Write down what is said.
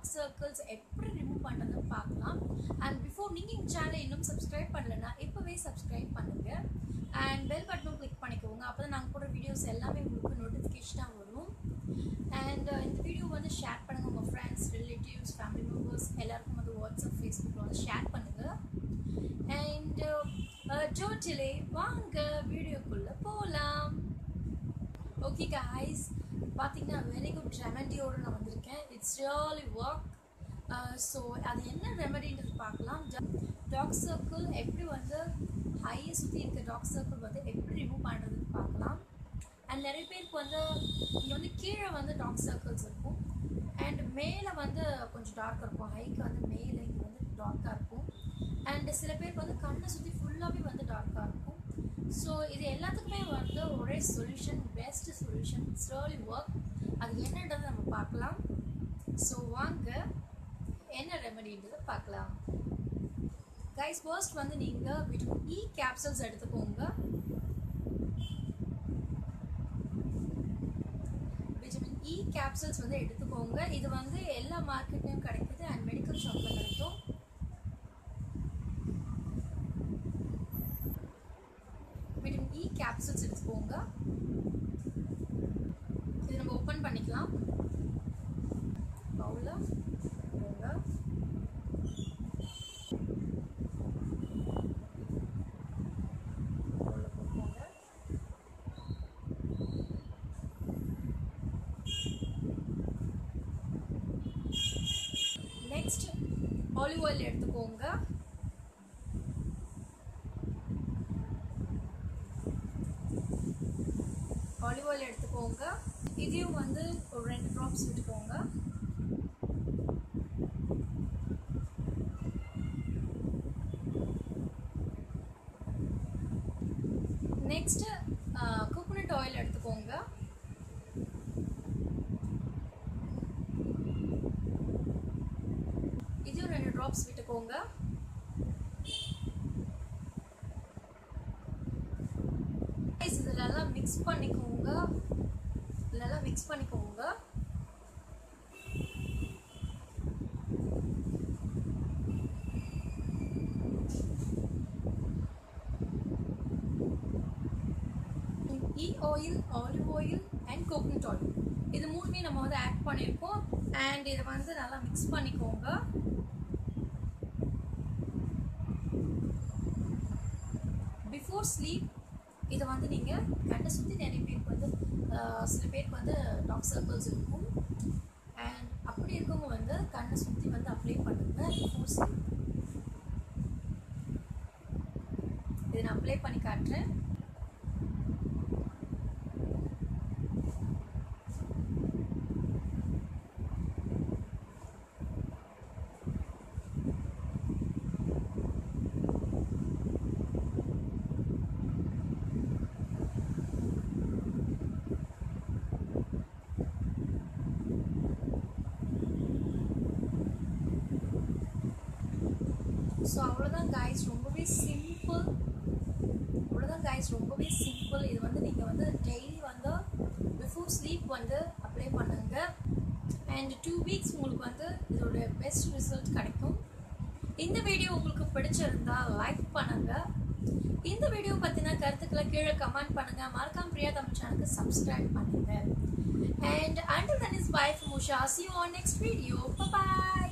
dark circles எப்படி remove பண்ணுறதுன்னு பார்க்கலாம் அண்ட் பிஃபோர் நீங்கள் எங்கள் சேனலை இன்னும் சப்ஸ்கிரைப் பண்ணலைன்னா இப்போவே சப்ஸ்கிரைப் பண்ணுங்க அண்ட் பெல் பட்டனும் கிளிக் பண்ணிக்கோங்க அப்போ தான் நாங்கள் போடுற வீடியோஸ் எல்லாமே உங்களுக்கு நோட்டிஃபிகேஷனாக வரும் அண்ட் இந்த வீடியோ வந்து ஷேர் பண்ணுங்கள் உங்கள் ஃப்ரெண்ட்ஸ் ரிலேட்டிவ்ஸ் ஃபேமிலி மெம்பர்ஸ் எல்லாருக்கும் வந்து வாட்ஸ்அப் ஃபேஸ்புக்கில் வந்து ஷேர் பண்ணுங்கள் அண்ட் டோட்டலே வாங்க வீடியோக்குள்ளே போகலாம் ஓகே காய்ஸ் பார்த்தீங்கன்னா வெரி குட் ரெமெடியோடு நான் வந்திருக்கேன் இட்ஸ் ரியலி ஒர்க் ஸோ அது என்ன ரெமெடின்றது பார்க்கலாம் டாக் சர்க்கிள் எப்படி வந்து ஹையை சுற்றி இருக்க டாக் சர்க்கிள் வந்து எப்படி ரிமூவ் பண்ணுறதுன்னு பார்க்கலாம் அண்ட் நிறைய பேருக்கு வந்து இங்கே வந்து கீழே வந்து டாக் சர்க்கிள்ஸ் இருக்கும் அண்ட் மேலே வந்து கொஞ்சம் டார்க்காக இருக்கும் ஹைக்கு வந்து மேலே இங்கே வந்து டார்க்காக இருக்கும் அண்ட் சில பேருக்கு வந்து கண்ணை சுற்றி ஃபுல்லாகவே வந்து டார்க்காக இருக்கும் ஸோ இது எல்லாத்துக்குமே வந்து ஒரே solution best solution it's really work அது என்னன்றதை நம்ம பார்க்கலாம் ஸோ வாங்க என்ன ரெமெடின்றதை பார்க்கலாம் கைஸ் ஃபர்ஸ்ட் வந்து நீங்கள் விட்டமின் இ கேப்சல்ஸ் எடுத்துக்கோங்க விட்டமின் இ கேப்சல்ஸ் வந்து எடுத்துக்கோங்க இது வந்து எல்லா மார்க்கெட்லேயும் கிடைக்குது அண்ட் மெடிக்கல் ஷாப்பில் கிடைக்கும் விட்டமின் இ கேப்சல்ஸ் எடுத்துக்கோங்க இது நம்ம ஓப்பன் பண்ணிக்கலாம் பவுலில் போங்க பவுலில் போட்டுக்கோங்க நெக்ஸ்ட் ஆலிவ் ஆயில் எடுத்துக்கோங்க ஆலிவ் ஆயில் எடுத்துக்கோங்க இதையும் வந்து ஒரு ரெண்டு ட்ராப்ஸ் விட்டுக்கோங்க நெக்ஸ்ட் கோகோனட் ஆயில் எடுத்துக்கோங்க இதையும் ரெண்டு ட்ராப்ஸ் விட்டுக்கோங்க இதெல்லாம் மிக்ஸ் பண்ணிக்கோங்க இதெல்லாம் மிக்ஸ் பண்ணிக்கோங்க E oil olive oil and coconut oil இது மூணுமே நம்ம வந்து ஆட் பண்ணியிருக்கோம் அண்ட் இதை வந்து நல்லா மிக்ஸ் பண்ணிக்கோங்க பிஃபோர் ஸ்லீப் இதை வந்து நீங்கள் கண்ணை சுற்றி நிறைய பேருக்கு வந்து சில பேருக்கு வந்து டாக் சர்க்கிள்ஸ் இருக்கும் அண்ட் அப்படி இருக்கவங்க வந்து கண்ணை சுற்றி வந்து அப்ளை பண்ணுங்க பிஃபோர் ஸ்லீப் இதை நான் அப்ளை பண்ணி காட்டுறேன் ஸோ அவ்வளோதான் காய்ஸ் ரொம்பவே சிம்பிள் அவ்வளோதான் காய்ஸ் ரொம்பவே சிம்பிள் இது வந்து நீங்கள் வந்து டெய்லி வந்து பிஃபோர் ஸ்லீப் வந்து அப்ளை பண்ணுங்க அண்ட் டூ வீக்ஸ் உங்களுக்கு வந்து இதோட பெஸ்ட் ரிசல்ட் கிடைக்கும் இந்த வீடியோ உங்களுக்கு பிடிச்சிருந்தா லைக் பண்ணுங்க இந்த வீடியோ பற்றின கருத்துக்களை கீழே கமெண்ட் பண்ணுங்க மறக்காம பிரியா தமிழ் சேனலுக்கு சப்ஸ்கிரைப் பண்ணுங்க and until then is bye from Usha see you on next video bye